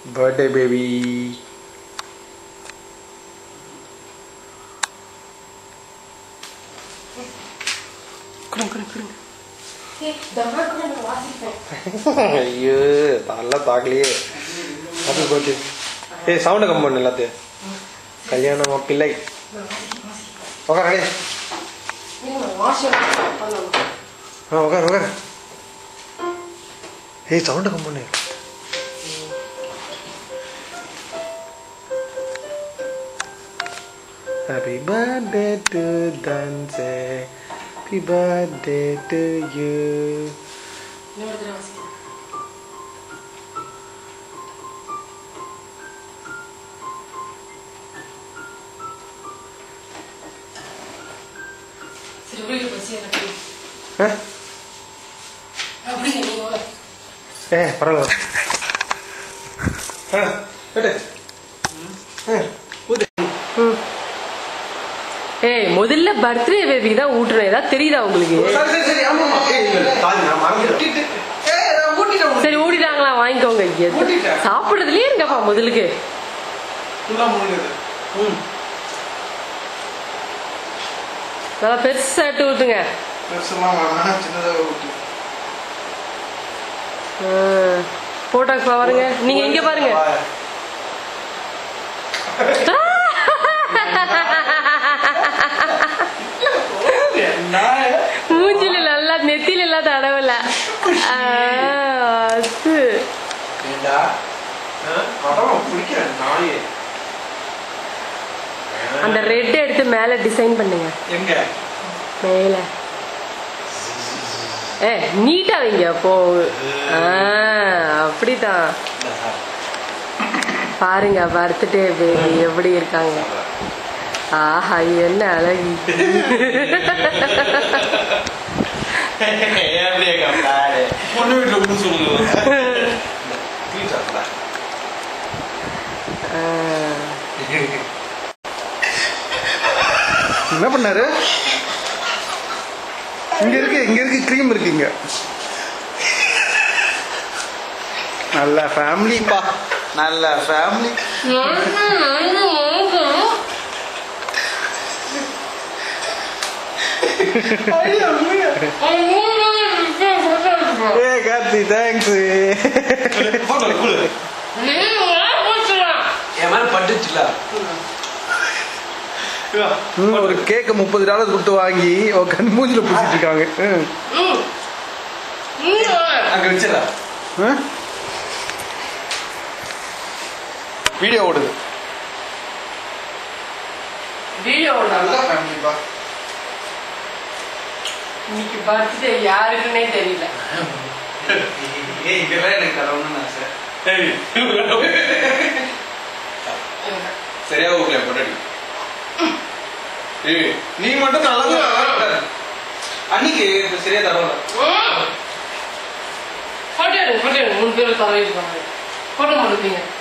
Birthday baby கொடுங்க கொடுங்க கொடுங்க ஏய், தம்மா கூட நான் வாசிப்பேன் ஐயோ நல்லா தாக்கலையே ஹாப்பி பர்த்டே ஏய் சவுண்டு கம் பண்ணு எல்லாத்தையும் கல்யாணம் பிள்ளை உட்கார் அடே இருங்க, வாஷம் பண்ணணும் ஆ உட்கார் உட்கார் ஏய் சவுண்டு கம் பண்ணு Happy birthday to Dante. Happy birthday to you. இன்னொரு தடவை வாசிக்கிறேன் சரி வீட்டுக்கு போய் எனக்கு ஆ அப்படி நீங்க போல ஏ பரவாயில்ல ஆ எடு ஆ ஊது ஏய் முதல்ல பர்த்டே பேபிக்கு தான் ஊட்டுறேன் ஏதாவது தெரியுதா உங்களுக்கு சரி சரி சரி ஆமாம்மா ஏய் சாரி நான் மறந்துட்டேன் ஏய் நான் ஊட்டிட்டேன் சரி ஊடிட்டாங்களா வாங்கிக்கோங்க எது- ஊட்டிட்டேன். சாப்பிடுறதுலயே இருங்கப்பா முதலுக்கு ஃபுல்லாக முடிஞ்சது ம் நல்லா பெருசாட்டு ஊத்துங்க பெருசெல்லாம் வேணாம் சின்னதாக ஊட்டி போட்டோக்கு பாருங்க நீங்க இங்க பாருங்க மூஞ்சில நல்லா நெத்தில எல்லாம் தடவல ஆ, அது ஏண்டா படம் பிடிக்கிறேன் நாயே அந்த ரெட் எடுத்து மேல டிசைன் பண்ணுங்க எங்க மேல ஏ நீட்டா வைங்க அப்போ ஆ, அப்படிதான் பாருங்க பர்த்டே பேபி எப்படி இருக்காங்க ஆஹா என்ன அழகு பொண்ணு வீட்டில் கொண்டு சொல்லுங்க ஆ. என்ன பண்ணாரு இங்க இருக்கு இங்க இருக்கு க்ரீம் இருக்கு இங்க நல்ல ஃபேமிலிப்பா நல்ல ஃபேமிலி ஏ கார்த்தி தேங்க்ஸ் என் மேல பட்டுச்சுல ஒரு கேக்க முப்பது டாலர் கொடுத்து வாங்கி அவ கண் மூஞ்சில பூசிட்டு இருக்காங்க ம். அங்க வச்சிடா ஆ? வீடியோ ஓடுது வீடியோ நல்ல ஃபேமிலிப்பா இன்னைக்கு பர்த்டே யாருக்குன்னே தெரியல ஏய் இதெல்லாம் எனக்கு தரணும்னு ஆசை சரியா ஊர்ல பொட்டாடி ஏய் நீ மட்டும் நல்லா அன்னைக்கு இது சரியா தரல போட்டோ எடுங்க போட்டோ எடுங்க மூணு பேர் தலையிருக்காங்க போட்டோ மட்டும்